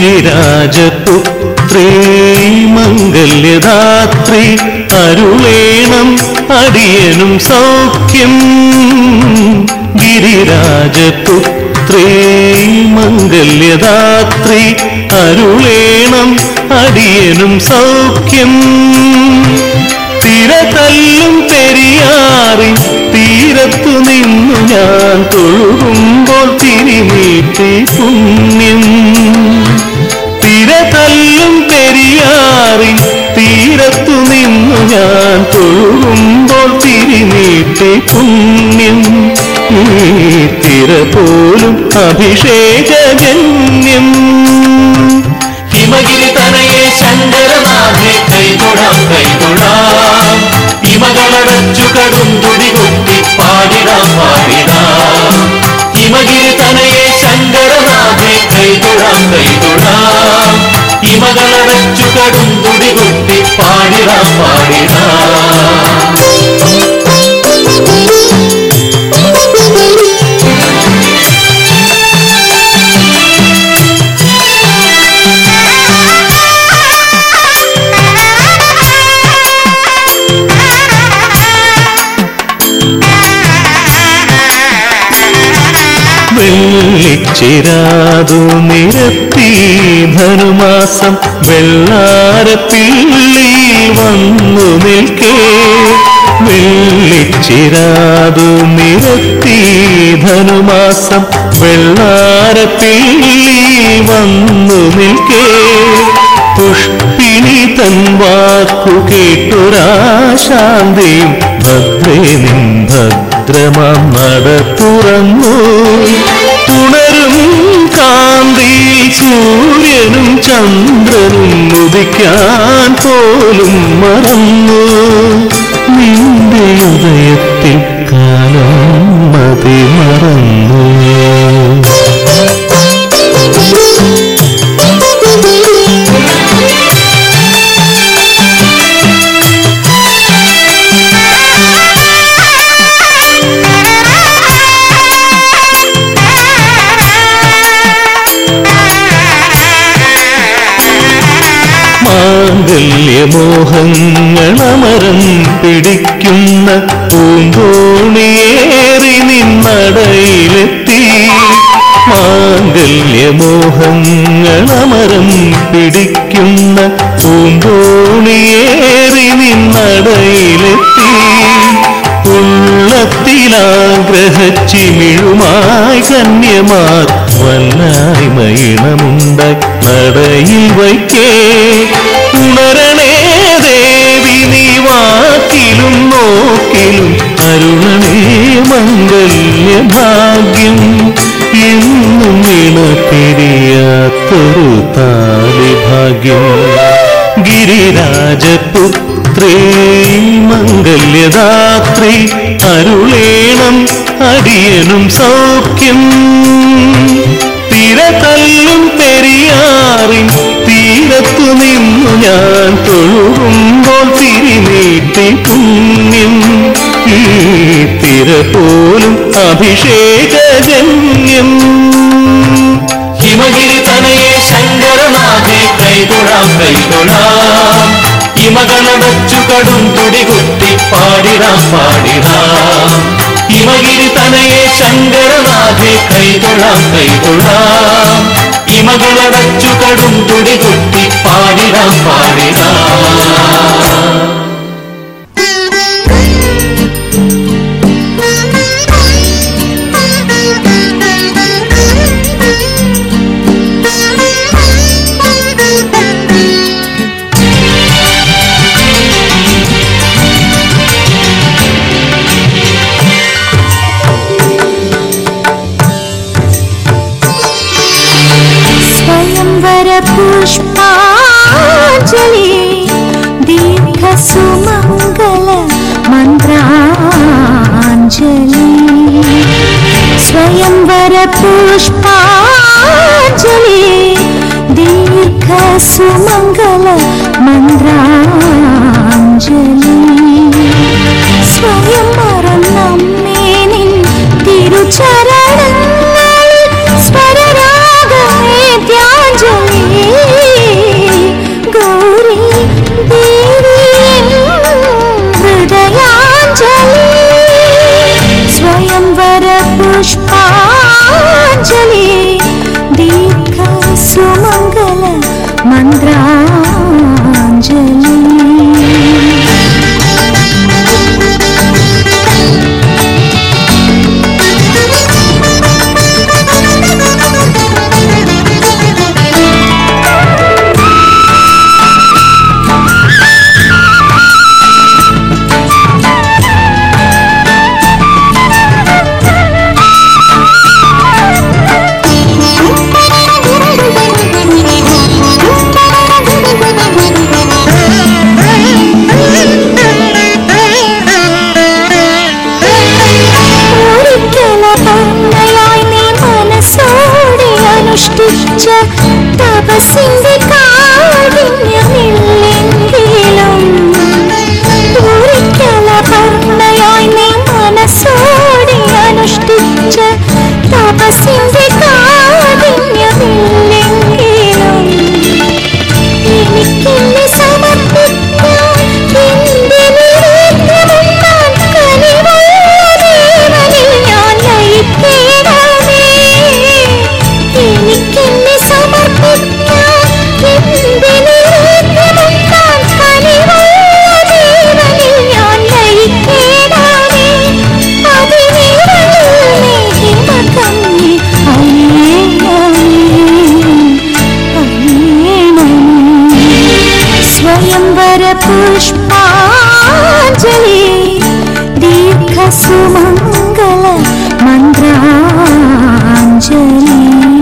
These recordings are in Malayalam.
ഗിരിരാജപുത്രീ മംഗല്യദാത്രി അരുളേണം അടിയനും സൗഖ്യം ഗിരിരാജപുത്രീ മംഗല്യദാത്രി അരുളേണം അടിയനും സൗഖ്യം തിരതല്ലും പെരിയാറി തീരത്തു നിന്നു ഞാൻ തൊഴുകുമ്പോൾ തിരിനീട്ടി പുണ്യം തിരതല്ലും പെരിയാറി തീരത്തു നിന്നു ഞാൻ തൊഴുകുമ്പോൾ തിരിനീട്ടി പുണ്യം ഈ തിര പോലും അഭിഷേകജന്യം ഹിമഗിരി തനയെ ശങ്കരനാഥെ കൈതൊടാം കൈതൊടാം ഹിമകളടച്ചു കടും തുടികുത്തി പാടിടാം പാടിടാം ഹിമഗിരി തനയെ ശങ്കരനാഥെ കൈതൊടാം കൈതൊടാം ഹിമകളടച്ചു കടും തുടികുത്തി പാടിടാം പാടിടാം വെള്ളിച്ചിരാതു നിരത്തി ധനുമാസം വെള്ളാരപ്പിള്ളി വന്നു നിൽക്കേ വെള്ളിച്ചിരാതു നിരത്തി ധനുമാസം വെള്ളാരപ്പിള്ളി വന്നു നിൽക്കേ പുഷ്പിണി തൻ വാക്കു കേട്ടൊരാശാന്തിയും ഭദ്രേ നിൻ ഭദ്രമാം നട തുറന്നു തുണരും കാന്തി സൂര്യനും ചന്ദ്രനും ഉദിക്കാൻ പോലും മറന്നു നിന്റെ ഉദയത്തിൽ കാലം മതി മറന്നു മാംഗല്യമോഹങ്ങളമരം പിടിക്കുന്ന പൂന്തോണിയേറി നിന്നടയിലെത്തി മാംഗല്യമോഹങ്ങളമരം പിടിക്കുന്ന പൂന്തോണിയേറി നിന്നടയിലെത്തി ഉള്ളത്തിലാഗ്രഹച്ചിമിഴുമായി കന്യമാർ വല്ലായ്മയിണമുണ്ടായി നടയിൽ വയ്ക്കേ ഉണരണേ ദേവി നീ വാക്കിലും നോക്കിലും അരുണനേ മംഗല്യഭാഗ്യം എന്നും ഇണപിരിയാത്തൊരു താലിഭാഗ്യം ഗിരിരാജപുത്രേ മംഗല്യദാത്രി അരുളേണം അടിയനും സൗഖ്യം തിരതല്ലും പെരിയാറിൻ തീരത്തു നിന്നു ഞാൻ തൊഴുകുമ്പോൾ തിരിനീട്ടി പുണ്യം ഈ തിര പോലും അഭിഷേകജന്യം ഹിമഗിരി തനയെ ശങ്കരനാഥെ കൈതൊഴാം കൈതൊഴാം ഹിമകളടച്ചു കടും തുടികുത്തി പാടിടാം പാടിടാം ഹിമഗിരി തനയെ ശങ്കരനാഥെ കൈതൊഴാം കൈതൊഴാം ഹിമകളടച്ചു കടും തുടികുത്തി പാടിടാം പാടിടാം സ്വയംവര പുഷ്പാഞ്ജലി ദീർഘസുമംഗല മന്ത്രാഞ്ജലി സ്വയംവര പുഷ്പാഞ്ജലി ദീർഘസുമംഗല മന്ത്രാഞ്ജലി സ്വയം മറന്നമ്മേ നിൻ തിരുചരണങ്ങളിൽ സ്വരരാഗമേദ്യാഞ്ജലി ജ്വലിപ്പിച്ച തപസിന്റെ കാഠിന്യമില്ലെങ്കിലും പൂരിക്കലപർണയായി നീ മനസ്സോടെ അനുഷ്ഠിച്ച തപസിന്റെ കാഠിന്യമില്ലെങ്കിലും എനിക്കെന്നെ സമർപ്പിക്കാൻ എന്റെ നിരേദ്യമുണ്ടാൻ കനിവുള്ള ദേവനിൽ ഞാൻ ലയിക്കേണമേ. എനിക്കെന്നെ സമർപ്പിക്കാൻ എന്റെ നിരേദ്യമുണ്ടാൻ കനിവുള്ള ദേവനിൽ ഞാൻ ലയിക്കേണമേ. അതിനിഴലിൽ നീ ഹിമകമ്മി അണിയേണമേ. സ്വയംവര പുഷ്പാഞ്ജലി ദീർഘ സുമംഗള മന്ത്രാഞ്ജലി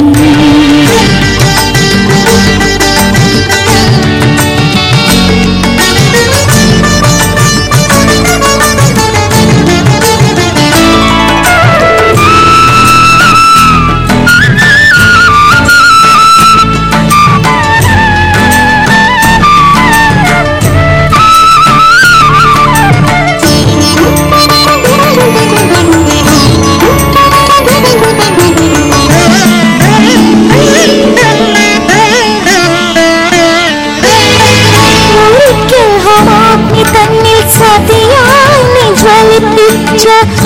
ഒരിക്കൽ ഹോമാഗ്നി തന്നിൽ സതിയായി നീ ജ്വലിപ്പിച്ച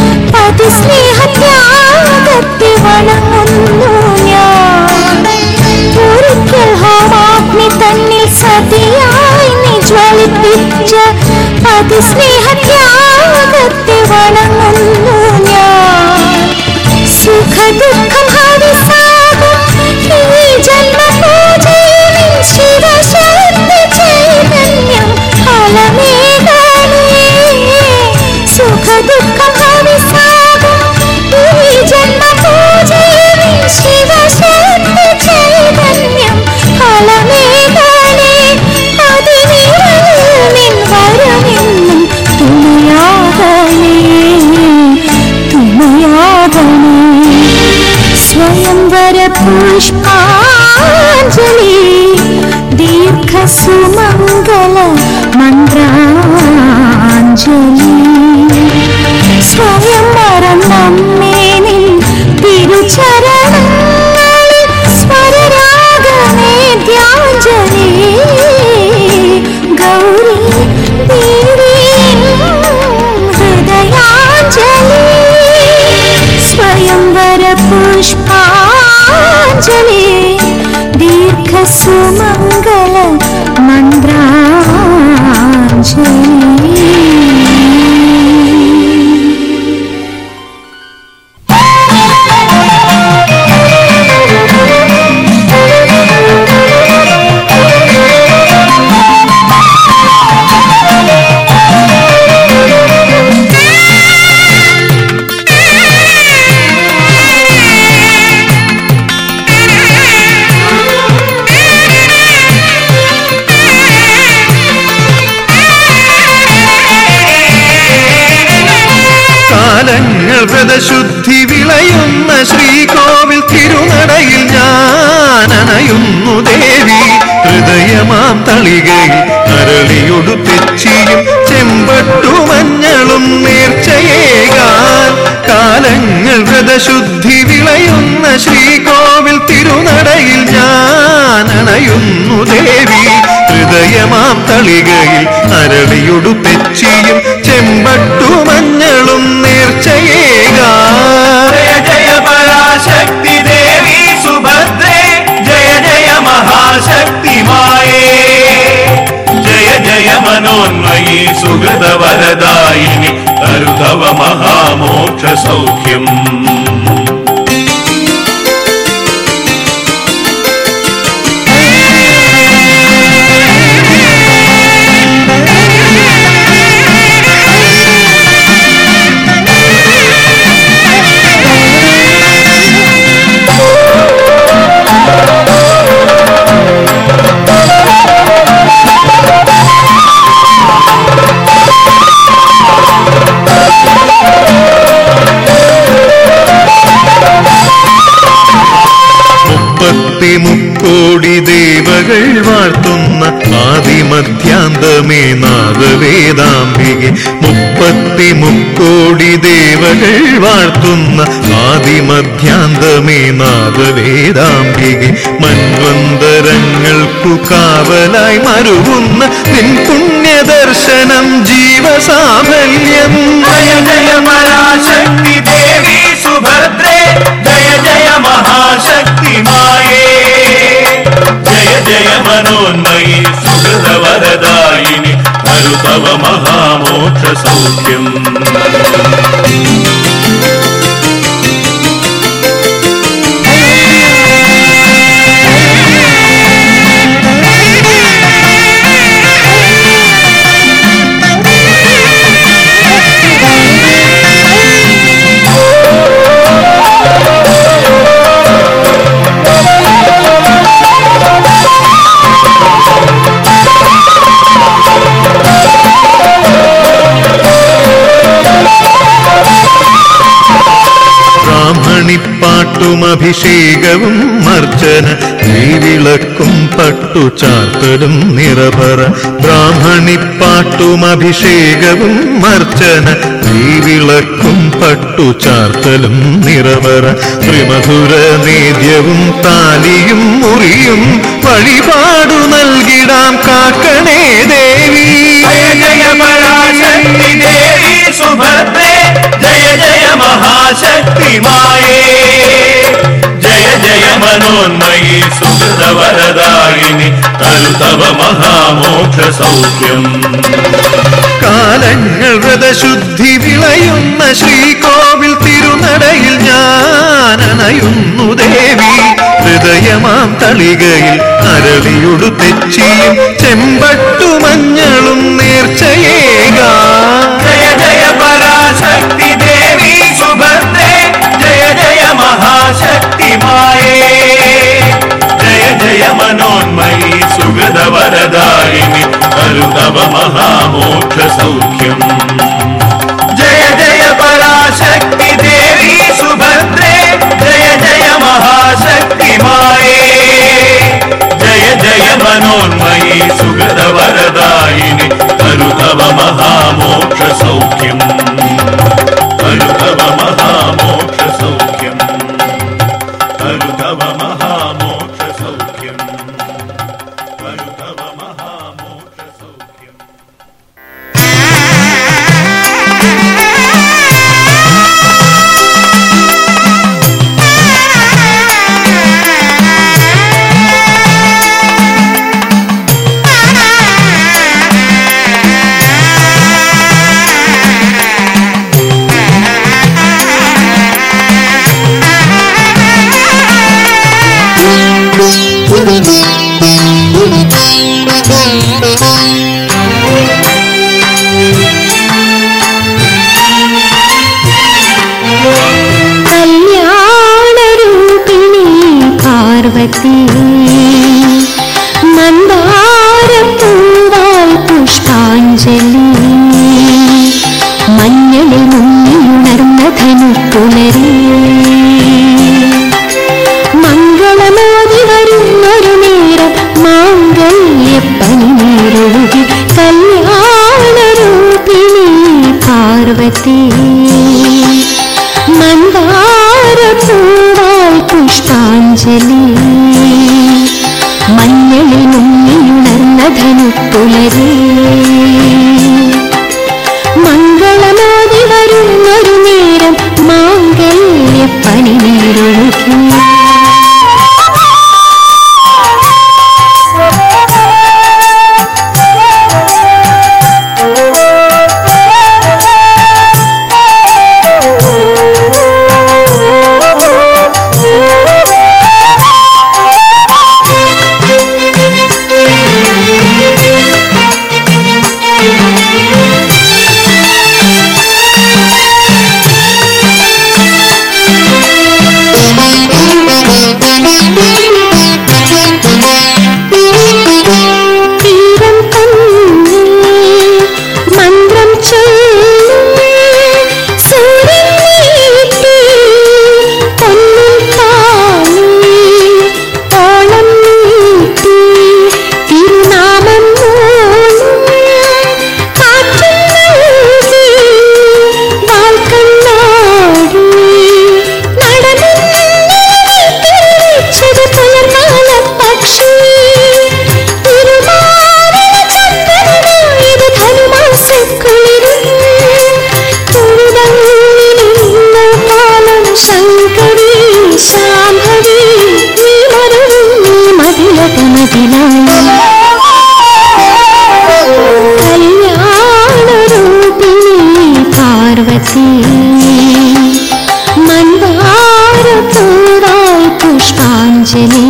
പതിസ്നേഹത്യാഗത്തെ വണങ്ങുന്നു ഞാൻ ഒരിക്കൽ ഹോമാഗ്നി തന്നിൽ സതിയായി നീ ജ്വലിപ്പിച്ച പതിസ്നേഹത്യാഗത്തെ വണങ്ങുന്നു ഞാൻ സുഖദുഃഖം ഹരിസാഗം ഈ ജന്മപൂജയിൽ ശിവശക്തി ചൈതന്യം ഫലമേകണേ സുഖദുഃഖം ഹരിസാഗം ഈ ജന്മപൂജയിൽ ശിവശക്തി ചൈതന്യം ഫലമേകണേ അതിനിഴലിൽ നിൻ വരമെന്നും തുണയാകണേ തുണയാകണേ സ്വയംവര പുഷ്പാഞ്ജലി ദീർഘ സുമംഗള മന്ത്രാഞ്ജലി സ്വയം മറന്നമ്മേ നിൻ തിരുചരണങ്ങളിൽ സ്വരരാഗമേദ്യാഞ്ജലി ഗൗരി ദേവി ഹൃദയാഞ്ജലി സ്വയംവര പുഷ്പാഞ്ജലി ദീർഘ സുമംഗള മന്ത്രാഞ്ജലി കാലങ്ങൾ വ്രതശുദ്ധി വിളയുന്ന ശ്രീകോവിൽ തിരുനടയിൽ ഞാൻ അണയുന്നു ദേവി ഹൃദയമാം തളികയിൽ അരളിയൊടു തെച്ചിയും ചെമ്പട്ടു മഞ്ഞളും നേർച്ചയേകാൻ കാലങ്ങൾ വ്രതശുദ്ധി വിളയുന്ന ശ്രീകോവിൽ തിരുനടയിൽ ഞാൻ അണയുന്നു ദേവി ഹൃദയമാം തളികയിൽ അരളിയൊടു തെച്ചിയും ചെമ്പട്ടു മഞ്ഞളും നേർച്ചയേകാൻ ജയ ജയ പരാശക്തി ദേവി സുഭദ്രേ ജയ ജയ മഹാശക്തി മായേ ജയ ജയ മനോന്മയി സുഹൃത വരദായിനി തരുതവ മഹാമോക്ഷ സൗഖ്യം ും മുക്കോടി ദേവകൾ വാഴ്ത്തുന്ന ആദിമധ്യാന്തമേ നാദവേദാംബികെ മുപ്പത്തി മുക്കോടി ദേവകൾ വാഴ്ത്തുന്ന ആദിമധ്യാന്തമേ നാദവേദാംബികെ മന്വന്തരങ്ങൾക്കു കാവലായി മരുവുന്ന നിൻ പുണ്യദർശനം ജീവസാഫല്യം ജയ ജയ പരാശക്തി ദേവി സുഭദ്രേ ജയ ജയ മഹാശക്തി മായേ ജയ ജയ മനോന്മയി സുഹൃതവരദായിനി മരുതവ മഹാമോക്ഷ സൗഖ്യം ബ്രാഹ്മണിപ്പാട്ടും അഭിഷേകവും അർച്ചന വിളക്കും പട്ടു ചാർത്തലും നിറപറ ബ്രാഹ്മണിപ്പാട്ടും അഭിഷേകവും അർച്ചന വിളക്കും പട്ടു ചാർത്തലും നിറപറ ത്രിമധുര നേദ്യവും താലിയും മുറിയും വഴിപാടു നൽകിടാം കാക്കണേ ദേവി ജയ ജയ പരാശക്തി ദേവി സുഭദ്രേ ജയ ജയ മഹാശക്തി മായേ ജയ ജയ മനോന്മയി സുഹൃതവരദായിനി തരുതവ മഹാമോക്ഷ സൗഖ്യം കാലങ്ങൾ വ്രതശുദ്ധി വിളയുന്ന ശ്രീകോവിൽ തിരുനടയിൽ ഞാൻ അണയുന്നു ദേവി ഹൃദയമാം തളികയിൽ അരളിയൊടു തെച്ചിയും ചെമ്പട്ടു മഞ്ഞളും നേർച്ചയേകാ ജയ ജയ പരാശക്തി ദേവി സുഭദ്രേ ജയ ജയ മഹാശക്തി മായേ ജയ ജയ മനോന്മയി സുഹൃതവരദായിനി തരുതവ മഹാമോക്ഷ സൗഖ്യം ജയ ജയ പരാശക്തി ദേവി സുഭദ്രേ ജയ ജയ മഹാശക്തി മായേ ജയ ജയ മനോന്മയി സുഗതവരദായിനി കരുതവ മഹാമോക്ഷ സൗഖ്യം കരുതവ മഹാമോക്ഷ സൗഖ്യം കരുതവ മഹാമോക്ഷ സൗഖ്യം കരുതവ മഹാമോക്ഷ സൗഖ്യം കല്യാണരൂപിണി പാർവതി മന്ദാരപ്പൂവാൽ പുഷ്പാഞ്ജലി മഞ്ഞളിൽ മുങ്ങിയുണർന്ന ധനുപ്പുലരി മംഗളമോതി വരുന്നൊരു നേരം മാംഗല്യപ്പനി നീരൊഴുകി കല്യാണരൂപിണി പാർവതി മന്ദാരപ്പൂവാൽ പുഷ്പാഞ്ജലി മഞ്ഞളിൽ മുങ്ങിയുണർന്ന ധനുപ്പുലരി മംഗളമോതി വരുന്നൊരു നേരം മാംഗല്യപ്പനി നീരൊഴുകി മന്നതിനായി കല്യാണരൂപിണി പാർവതി മന്ദാര പൂരായി പുഷ്പാഞ്ജലി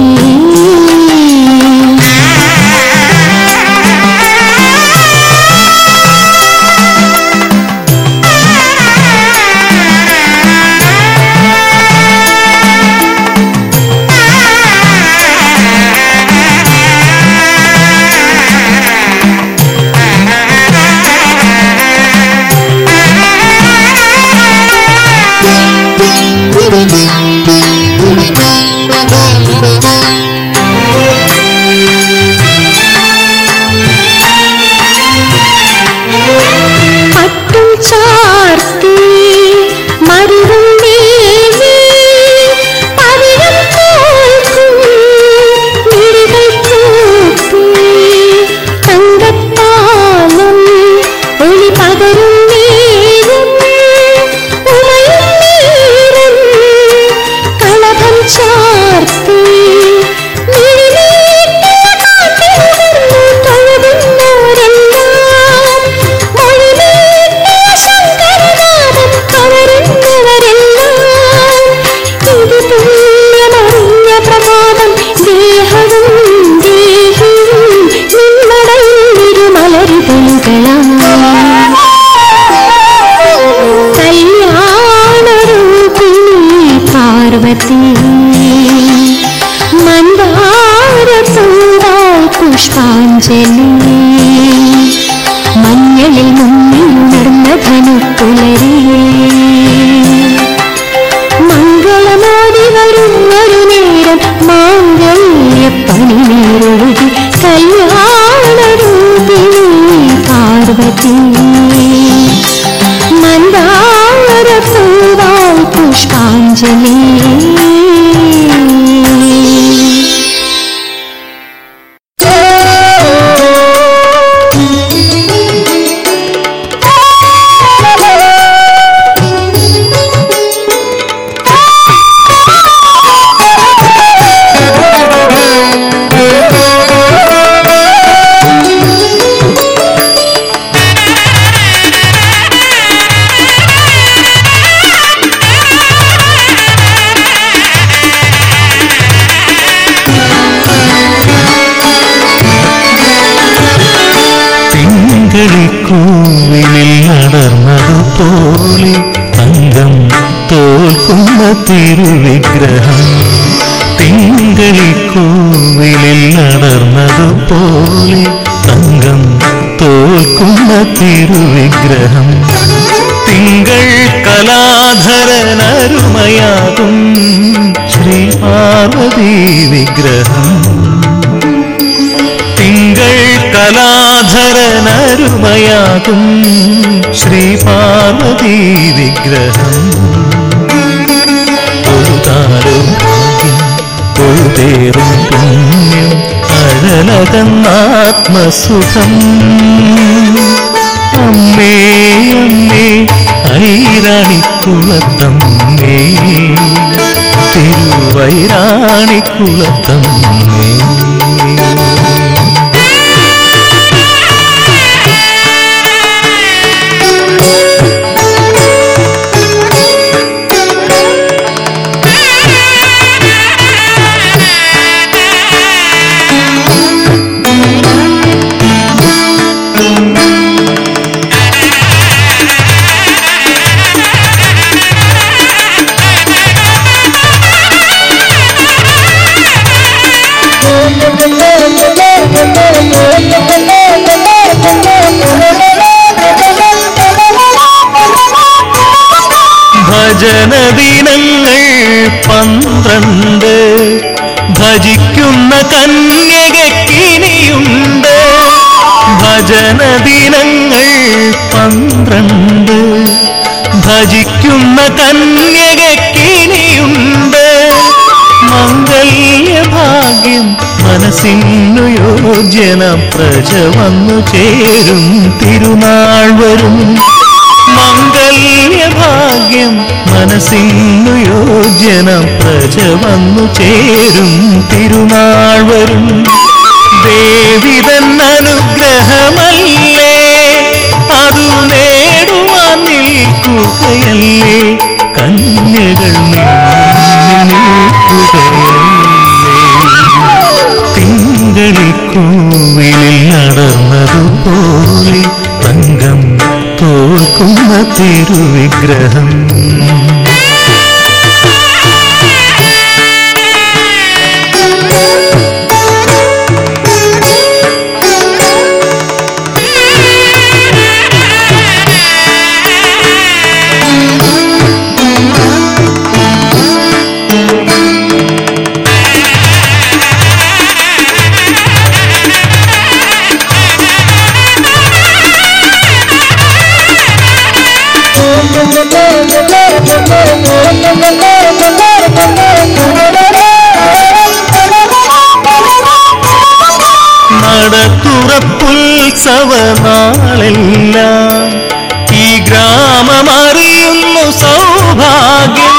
പട്ടും ചാർത്തി മരുവും നീങ്ങി പവിഴം തോൽക്കും മിഴികൾ കൂപ്പി തങ്കത്താലും ഒളി പകരും നേരം ഉമയും നേരം കളഭം ചാർത്തി മിഴിനീട്ടിയ കാട്ടിൽ നിന്നു തൊഴുകുന്നവരെല്ലാം മൊഴിനീട്ടിയ ശങ്കരനാമം കവരുന്നവരെല്ലാം ഇത് പുണ്യമറിഞ്ഞ പ്രഭാതം ദേഹവും ദേഹിയും നിന്നടയിലിരുമലരുതലുകളാം കല്യാണരൂപിണി പാർവതി മന്ദാര പൂവാൽ പുഷ്പാഞ്ജലി മഞ്ഞളിൽ മുങ്ങിയുണർന്ന ധനുപ്പുലരിയേ മംഗളമോടി വരുന്നൊരു നേരം മാംഗല്യപ്പണി നേരൊഴുകി കല്യാണരൂപിണി പാർവതി മന്ദാര പൂവാൽ പുഷ്പാഞ്ജലി തിങ്കളിക്കൂവിലിൽ നടന്നതുപോലെ തങ്കം തോൽക്കുന്ന തിരുവിഗ്രഹം തിങ്കളിക്കൂവിലിൽ നടന്നതുപോലെ തങ്കം തോൽക്കുന്ന തിരുവിഗ്രഹം തിങ്കൾ കലാധരനരുമയാകും ശ്രീ പാർവതി വിഗ്രഹം തിങ്കൾ കലാധരനരുമയാകും ശ്രീ പാർവതി വിഗ്രഹം തൊഴുതാലും ഭാഗ്യം തൊഴുതേറും പുണ്യം അഴലകന്നാത്മസുഖം അമ്മേ അമ്മേ ഐരാണിക്കുളത്തമ്മേ തിരുവൈരാണിക്കുളത്തമ്മേ ഭജനദിനങ്ങൾ പന്ത്രണ്ട് ഭജിക്കുന്ന കന്യകക്കിനിയുണ്ട് ഭജനദിനങ്ങൾ പന്ത്രണ്ട് ഭജിക്കുന്ന കന്യകക്കിനിയുണ്ട് മംഗല്യഭാഗ്യം മനസ്സിനു യോജ്യന പ്രജ വന്നു ചേരും തിരുനാൾ വരും മംഗല്യഭാഗ്യം മനസ്സിനു യോജ്യന പ്രജ വന്നു ചേരും തിരുനാൾ വരും കോവിലിൽ നടന്നതുപോലെ തങ്കം തോൽക്കുന്ന തിരുവിഗ്രഹം നടത്തുറപ്പുത്സവ നാളെല്ലാം ഈ ഗ്രാമമറിയുന്നു സൗഭാഗ്യം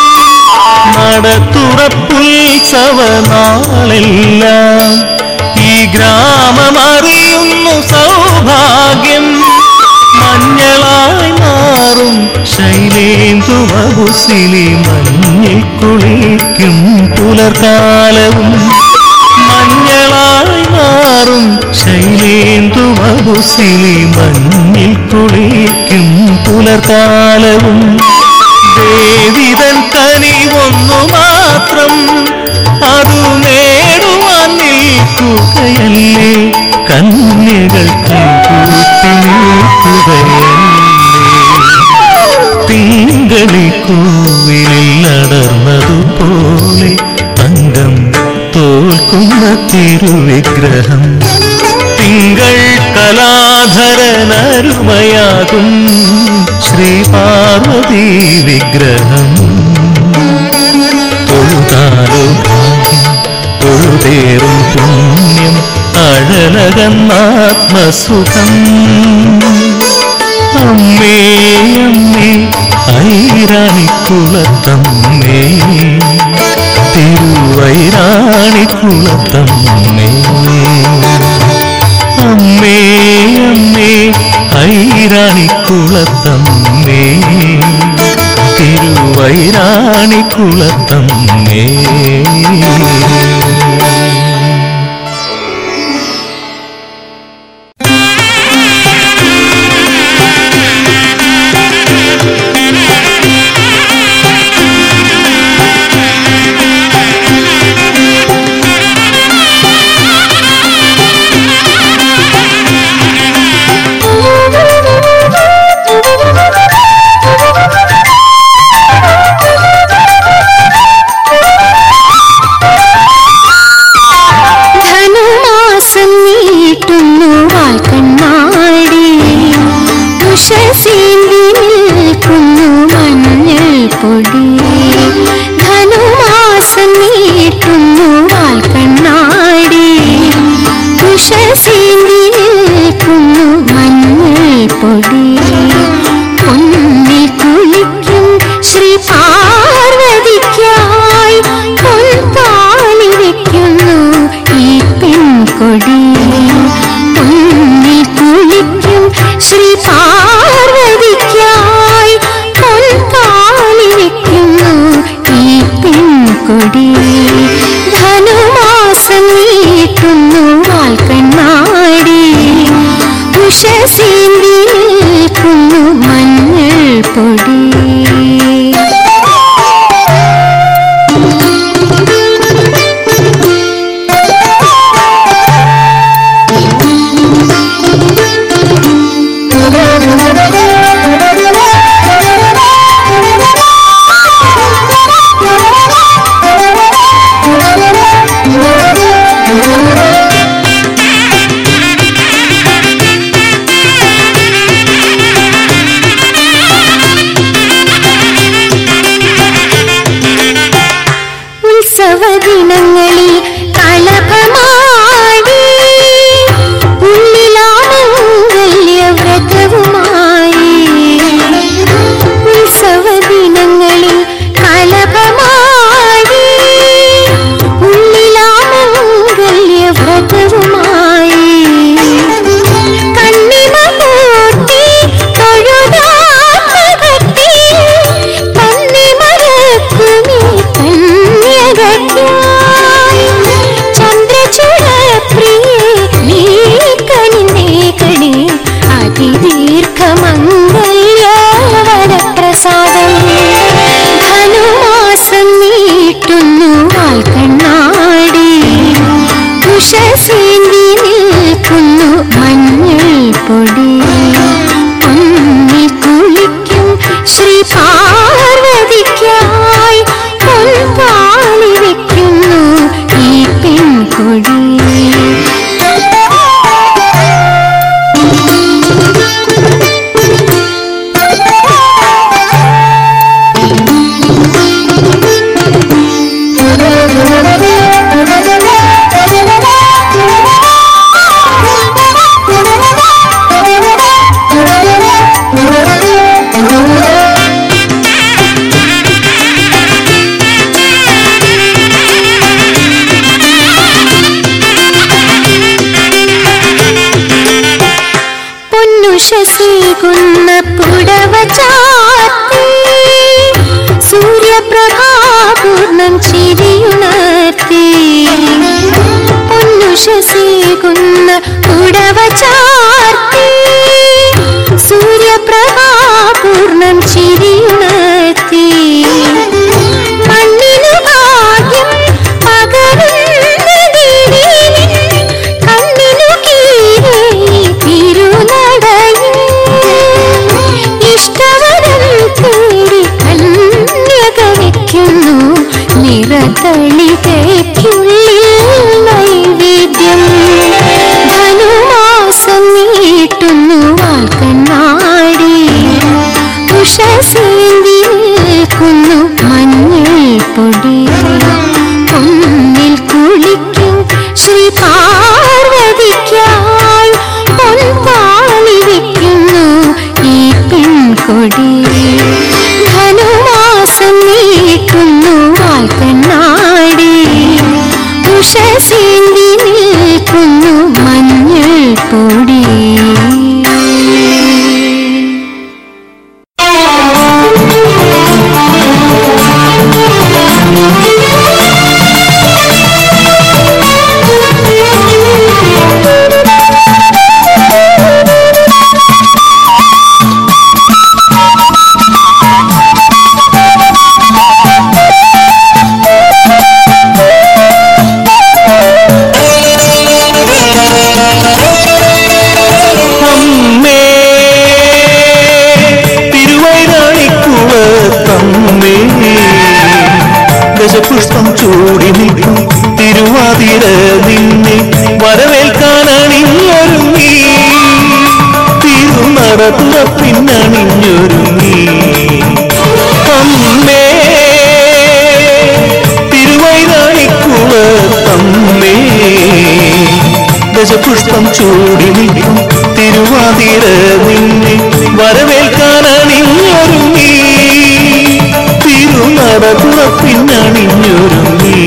നടത്തുറപ്പുത്സവ നാളെല്ലാം ഈ ഗ്രാമമറിയുന്നു സൗഭാഗ്യം മഞ്ഞളായി മാറും ശൈലേന്ദു മകുസിലി മഞ്ഞിൽ കുളിക്കും പുലർകാലവും മഞ്ഞളായി മാറും ശൈലേന്ദു മകുസിലി മഞ്ഞിൽ കുളിക്കും പുലർകാലവും ദേവിതൻ കനിവൊന്നു മാത്രം അതു നേടുവാൻ നിൽക്കുകയല്ലേ കന്യകൾ കൈകൂട്ടി നിൽക്കുകയല്ലേ തിങ്കളി കോവിലിൽ നടന്നതുപോലെ തങ്കം തോൽക്കുന്ന തിരുവിഗ്രഹം തിങ്കൾ കലാധരനരുമയാകും ശ്രീ പാർവതി വിഗ്രഹം തൊഴുതാലോ ഭാഗ്യം തൊഴുതേറും പുണ്യം അഴലകന്നാത്മസുഖം അമ്മേ അമ്മേ ഐരാണിക്കുളത്തമ്മേ തിരുവൈരാണിക്കുളത്തമ്മേ അമ്മേ അമ്മേ ഐരാണിക്കുളത്തമ്മേ തിരുവൈരാണിക്കുളത്തമ്മേ ധനുമാസം നീട്ടുന്നു വാൽക്കണ്ണാടി ഉഷസേന്തി നിൽക്കുന്നു മഞ്ഞൾ പൊടി ധനുമാസം നീട്ടുന്നു വാൽക്കണ്ണാടി ഉഷസേന്തി നിൽക്കുന്നു മഞ്ഞൾ പൊടി പൊന്നിൽ കുളിക്കും ശ്രീ പാർവതിക്കായി പൊൻപാലി വെക്കുന്നു ഈ പെൺകൊടി പൊന്നിൽ കുളിക്കും ശ്രീ പാർവതിക്കായി പൊൻപാലി വെക്കുന്നു ഈ പെൺകൊടി ധനുമാസം നീട്ടുന്നു വാൽക്കണ്ണാടി ഉഷസേന്തി ഉഷസേന്തി നിൽക്കുന്നു മഞ്ഞൾ പൊടി പൊന്നിൽ കുളിക്കും ശ്രീ പാർവതിക്കായി പൊൻപാളി വെക്കുന്നു ഈ പെൺകൊടി പൊന്നുഷസീകുന്ന പുടവ ചാത്തി സൂര്യപ്രഭാപൂർണം ചിരിയുണർത്തി പൊന്നുഷസീകുന്ന പുടവ ചാർത്തി സൂര്യപ്രഭാപൂർണം ചിരിയുണർത്തി മണ്ണിനു ഭാഗ്യം പകരുന്ന ദേവീനിൻ കണ്ണിനു കീഴേ തിരുനടയിൽ ഇഷ്ടവരം തേടി കന്യക വയ്ക്കുന്നു നിറതളികയ്ക്കുള്ളിൽ നൈവേദ്യം ധനുമാസം നീട്ടുന്നു വാൽക്കണ്ണാടി ഉഷസേന്തി നിൽക്കുന്നു മഞ്ഞൾ പൊടി പൊന്നിൽ കുളിക്കും ശ്രീ പാർവതിക്കായി പൊൻപാളി വെക്കുന്നു ഈ പെൺകൊടി ധനുമാസം നീട്ടുന്നു വാൽക്കണ്ണാടി ഉഷസേന്തി നിൽക്കുന്നു മഞ്ഞൾ പൊടി അമ്മേ തിരുവൈരാണിക്കുളത്തമ്മേ ദശപുഷ്പം ചൂടി നിൽക്കും തിരുവാതിര നിന്നെ വരവേൽക്കാനണിഞ്ഞൊരുങ്ങി തിരുനട തുറപ്പിന്നണിഞ്ഞൊരുങ്ങി അമ്മേ തിരുവൈരാണിക്കുളത്തമ്മേ ദശപുഷ്പം ചൂടി നിൽക്കും തിരുവാതിര നിന്നെ വരവേൽക്കാനണിഞ്ഞൊരുങ്ങി തിരുനട തുറപ്പിന്നണിഞ്ഞൊരുങ്ങി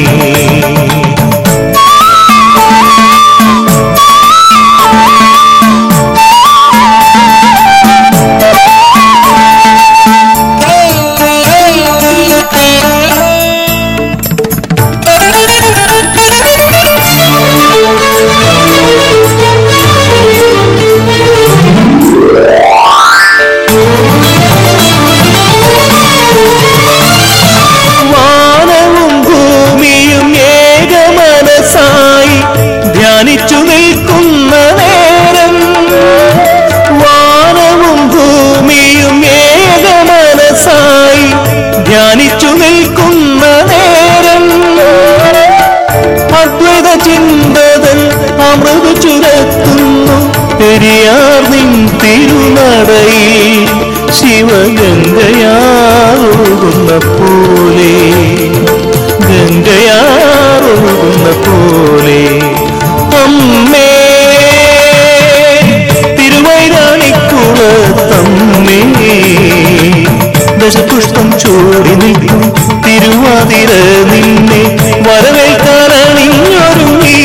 വാനവും ഭൂമിയും ഏകമനസായി ധ്യാനിച്ചു നിൽക്കുന്ന നേരം വാനവും ഭൂമിയും ഏകമനസായി ധ്യാനിച്ചു നിൽക്കുന്ന നേരം അദ്വൈത ചിന്തതൻ അമൃത് ചുരത്തുന്നു പെരിയാർ നിൻ തിരുനടയിൽ ശിവഗംഗയാറുകുന്ന പോലെ ഗംഗയാറുകുന്ന പോലെ അമ്മേ തിരുവൈരാണിക്കുളത്തമ്മേ ദശപുഷ്പം ചൂടി നിൽക്കും തിരുവാതിര നിന്നെ വരവേൽക്കാനണിഞ്ഞൊരുങ്ങി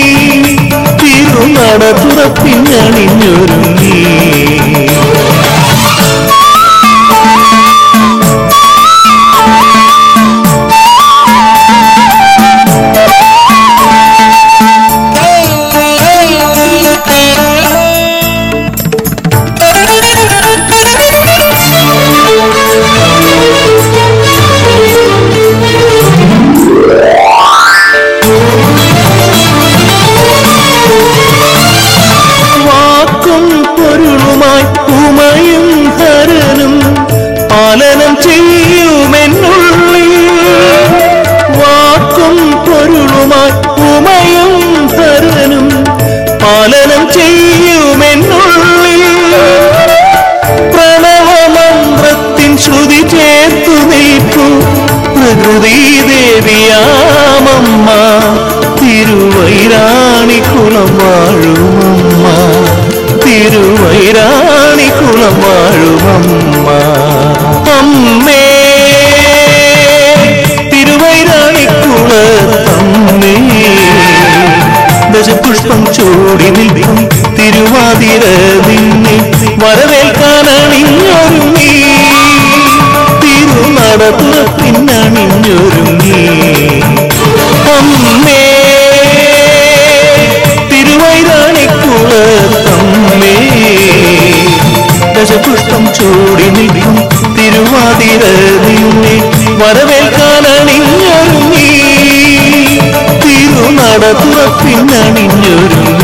തിരുനട തുറപ്പിന്നണിഞ്ഞൊരുങ്ങി Thank you. തിരുവൈരാണിക്കുളം വാഴുമമ്മ അമ്മേ തിരുവൈരാണിക്കുളത്തമ്മേ ദശപുഷ്പം ചൂടി നിൽക്കും തിരുവാതിര നിന്നെ വരവേൽക്കാനണിഞ്ഞൊരുങ്ങി തിരുനട തുറപ്പിന്നണിഞ്ഞൊരുങ്ങി അമ്മേ തിരുവൈരാണിക്കുളത്തമ്മേ ദശപുഷ്പം ചൂടി നിൽക്കും തിരുവാതിര നിന്നെ വരവേൽക്കാനണിഞ്ഞൊരുങ്ങി തിരുനട തുറപ്പിന്നണിഞ്ഞൊരുങ്ങി